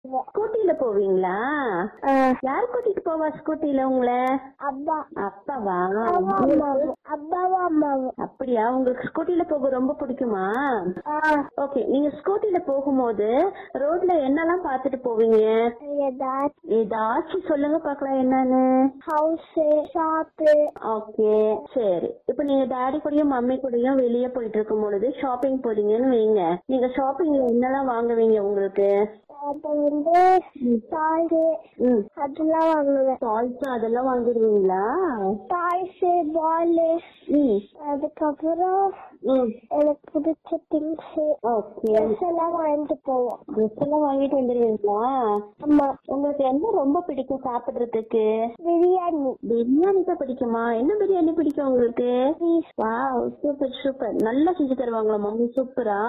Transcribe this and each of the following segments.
ஸ்கூட்டில போவீங்களா யார் கூட்டிட்டு போவா ஸ்கூட்டில உங்களை அப்பா அப்பாவா அம்மாவும் அப்பாவும் அம்மாவும் அப்படியா உங்களுக்கு ஸ்கூட்டில போக ரொம்ப பிடிக்குமா ஓகே நீங்க ஸ்கூட்டில போகும்போது ரோட்ல என்னெல்லாம் பார்த்துட்டு போவீங்க ஏதாச்சும் ஏதாச்சும் சொல்லுங்க பார்க்கலாம் என்னன்னு ஹவுஸ் ஷாப்பு ஓகே சரி இப்போ நீங்க டாடி கூடயும் மம்மி கூடயும் வெளியே போயிட்டு இருக்கும் பொழுது ஷாப்பிங் போறீங்கன்னு வைங்க நீங்க ஷாப்பிங்ல என்னெல்லாம் வாங்குவீங்க உங்களுக்கு அப்ப வந்து டாய்ஸ் ம் அதெல்லாம் வாங்குவேன் சால்ஸ் அதெல்லாம் வாங்கிடுவீங்களா டாய்ஸ் பால் ம் அதுக்கப்புறம் ம் எனக்கு பிடிச்ச திங்ஸ் ஓகே எல்லாம் வாங்கிட்டு போவோம் ட்ரெஸ் எல்லாம் வாங்கிட்டு வந்துடுவீங்களா ஆமா உங்களுக்கு என்ன ரொம்ப பிடிக்கும் சாப்பிடுறதுக்கு பிரியாணி பிரியாணி தான் பிடிக்குமா என்ன பிரியாணி பிடிக்கும் உங்களுக்கு வாவ் சூப்பர் சூப்பர் நல்லா செஞ்சு தருவாங்களா மம்மி சூப்பரா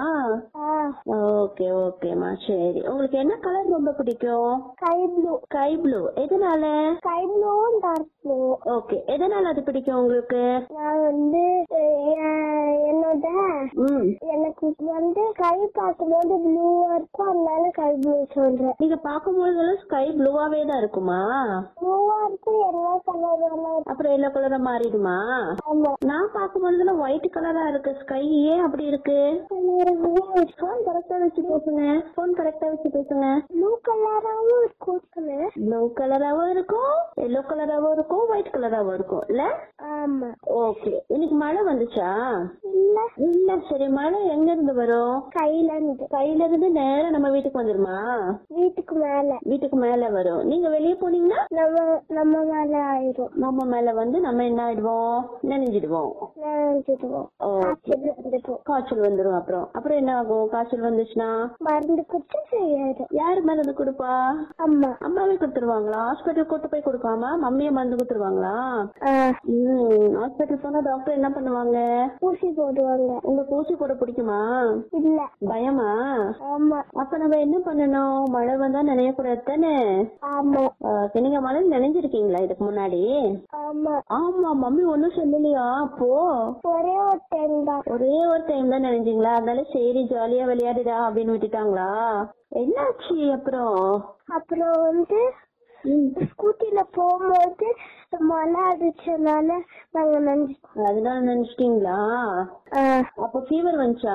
ஓகே ஓகேம்மா சரி உங்களுக்கு என்ன கலர் ரொம்ப பிடிக்கும் ஸ்கை ப்ளூ ஸ்கை ப்ளூ எதனால ஸ்கை ப்ளூவும் டார்க் ப்ளூ ஓகே எதனால அது பிடிக்கும் உங்களுக்கு நான் வந்து அஹ், என்னோட ம் எனக்கு வந்து கை பார்க்கும்போது ப்ளூவா இருக்கும் அதனால கை ப்ளூ சொல்றேன் நீங்க பாக்கும்போது ஸ்கை ப்ளூவாவே தான் இருக்குமா ப்ளூவா இருக்கும் எல்லா கலர் எல்லாம் அப்புறம் எல்லோ கலரா மாறிடுமா ஆமா நான் பார்க்கும்போது ஒயிட் கலரா இருக்கு ஸ்கை ஏன் அப்படி இருக்கு போன் கரெக்டா வச்சு பேசுங்க போன் கரெக்டா வச்சு பேசுங்க ப்ளூ கலராவும் இருக்கும் கலர் ப்ளூ கலராவும் இருக்கும் எல்லோ கலராவும் இருக்கும் ஒயிட் கலராவும் இருக்கும் இல்ல ஆமா ஓகே இன்னைக்கு மழை வந்துச்சா இல்ல இல்ல சரி மழை எங்க இருந்து வரும் கையில இருந்து கையில இருந்து நேரா நம்ம வீட்டுக்கு வந்துருமா வீட்டுக்கு மேல வீட்டுக்கு மேல வரும் நீங்க வெளியே போனீங்கன்னா நம்ம நம்ம மேல ஆயிரும் நம்ம மேல வந்து நம்ம என்ன ஆயிடுவோம் நினைஞ்சிடுவோம் நினைச்சிடுவோம் ஓகே வந்துட்டோம் காய்ச்சல் வந்துரும் அப்புறம் அப்புறம் என்ன ஆகும் காய்ச்சல் வந்துச்சுன்னா மருந்து குடிச்சு சரியாயிடும் யாரு மருந்து கொடுப்பா அம்மா அம்மாவே கொடுத்துருவாங்களா ஹாஸ்பிட்டல் கூட்டு போய் கொடுக்காம மம்மியை மருந்து கொடுத்துருவாங்களா ஆஹ், ம் ஹாஸ்பிட்டல் போனா டாக்டர் என்ன பண்ணுவாங்க ஊசி போடுவாங்க உங்களுக்கு ஊசி போட பிடிக்குமா இல்ல பயமா ஆமா அப்ப நம்ம என்ன பண்ணணும் மழை வந்தா நினைய கூடாது தானே ஆமா ஓகே, நீங்க மழை நினைஞ்சிருக்கீங்களா இதுக்கு முன்னாடி ஆமா ஆமா மம்மி ஒண்ணும் சொல்லலையா அப்போ ஒரே ஒரு டைம் தான் ஒரே ஒரு டைம் தான் நினைஞ்சீங்களா அதனால சரி ஜாலியா விளையாடுடா அப்படின்னு விட்டுட்டாங்களா என்னாச்சு அப்புறம் அப்புறம் வந்து ஸ்கூட்டில போகும்போது மழை அடிச்சனால நாங்க நினைச்சிட்டோம் அதனால நினைச்சிட்டீங்களா அப்ப ஃபீவர் வந்துச்சா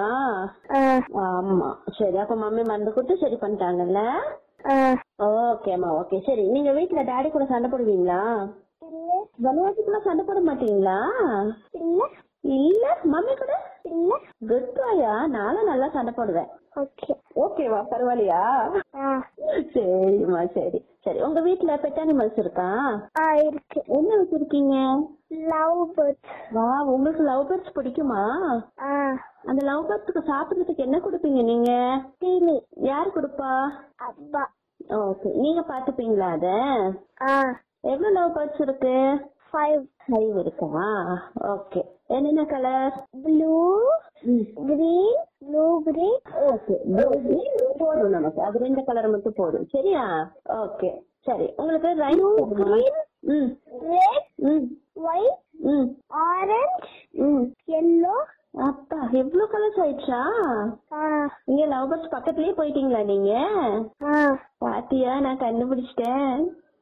ஆமா சரி அப்ப மம்மி மருந்து கொடுத்து சரி பண்ணிட்டாங்கல்ல ஓகேம்மா ஓகே சரி நீங்க வீட்ல டாடி கூட சண்டை போடுவீங்களா இல்ல விளையாட்டுக்குலாம் சண்டை போட மாட்டீங்களா இல்ல இல்ல மம்மி கூட இல்ல குட் பாயா நானும் நல்லா சண்டை போடுவேன் ஓகே ஓகேவா பரவாயில்லையா சரிம்மா சரி சரி உங்க வீட்ல பெட் அனிமல்ஸ் இருக்கா ஆ இருக்கு என்ன வச்சிருக்கீங்க லவ் பேர்ட்ஸ் வா உங்களுக்கு லவ் பேர்ட்ஸ் பிடிக்குமா ஆ அந்த லவ் பேர்ட்ஸ்க்கு சாப்பிடுறதுக்கு என்ன கொடுப்பீங்க நீங்க தீனி யார் கொடுப்பா அப்பா ஓகே நீங்க பாத்துப்பீங்களா அத ஆ எவ்வளவு லவ் பேர்ட்ஸ் இருக்கு ஃபைவ் ஃபைவ் இருக்கா ஓகே என்னென்ன colour blue green blue green okay போதும் நமக்கு அது ரெண்டு கலர் மட்டும் போதும் சரியா ஓகே சரி உங்களுக்கு ரைஸ் green, ம் ரெட் ம் ஒயிட் ம் ஆரஞ்ச் ம் எல்லோ அப்பா எவ்வளவு கலர்ஸ் ஆயிடுச்சா ஆ நீங்க லவ் பேர்ட்ஸ் பக்கத்துலயே போயிட்டீங்களா நீங்க ஆ பாத்தியா நான் கண்டுபிடிச்சிட்டேன்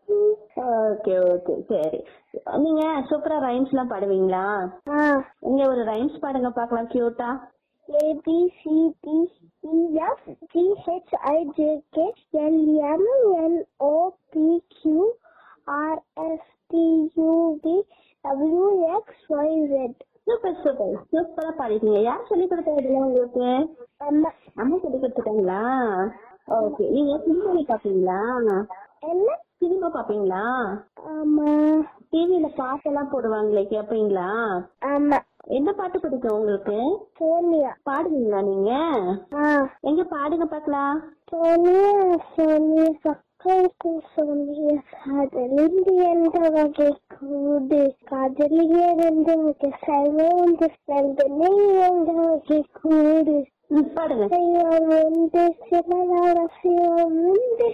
ஓகே ஓகே சரி நீங்க சூப்பரா ரைம்ஸ் எல்லாம் பாடுவீங்களா ஆ இங்க ஒரு ரைம்ஸ் பாடுங்க பார்க்கலாம் கியூட்டா A B C D E F G H I J K L M N O P Q R S T U V W X Y Z super super சூப்பரா பாடிட்டீங்க யார் சொல்லி கொடுத்தா இதெல்லாம் உங்களுக்கு அம்மா அம்மா சொல்லி கொடுத்துட்டாங்களா ஓகே நீங்க சினிமா பாப்பீங்களா என்ன சினிமா பாப்பீங்களா ஆமா டிவில பாட்டெல்லாம் போடுவாங்களே கேப்பீங்களா ஆமா என்ன பாட்டு பிடிக்கும் உங்களுக்கு சோனியா பாடுவீங்களா நீங்க ஆ எங்க பாடுங்க பாக்கலாம் சோனியா சோனியா சக்கரைக்கு சோனியா காதலிந்து எந்த வகை கூடு காதலியே எந்த வகை சைவந்து நந்தனே எந்த வகை கூடு ம், பாடுங்க செய்வோம் உண்டு சிலரால செய்வோம் உண்டு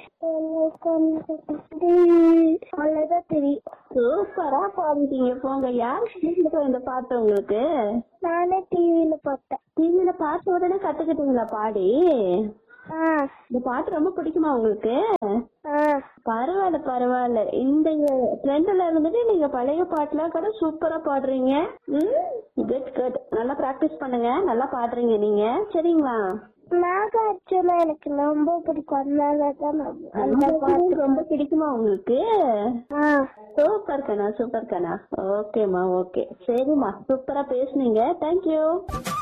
அவ்வளவுதான் தெரியும் சூப்பரா பாடிட்டீங்க போங்க யார் சொல்லி கொடுத்தா இந்த பாட்டு உங்களுக்கு நானே டிவியில பார்த்தேன் டிவில பார்த்த உடனே கத்துக்கிட்டீங்களா பாடி ஆ இந்த பாட்டு ரொம்ப பிடிக்குமா உங்களுக்கு ஆ பரவாயில்ல பரவாயில்ல இந்த ட்ரெண்ட்ல இருந்துட்டு நீங்க பழைய பாட்டுலாம் கூட சூப்பரா பாடுறீங்க குட் குட் நல்லா பிராக்டிஸ் பண்ணுங்க நல்லா பாடுறீங்க நீங்க சரிங்களா நாகார்ஜுனா எனக்கு ரொம்ப பிடிக்கும் அதனால தான் நான் அந்த அந்த பாட்டு பாட்டு ரொம்ப பிடிக்குமா உங்களுக்கு ஆ சூப்பர் கண்ணா சூப்பர் கண்ணா ஓகேம்மா ஓகே சரிம்மா சூப்பரா பேசுனீங்க தேங்க்யூ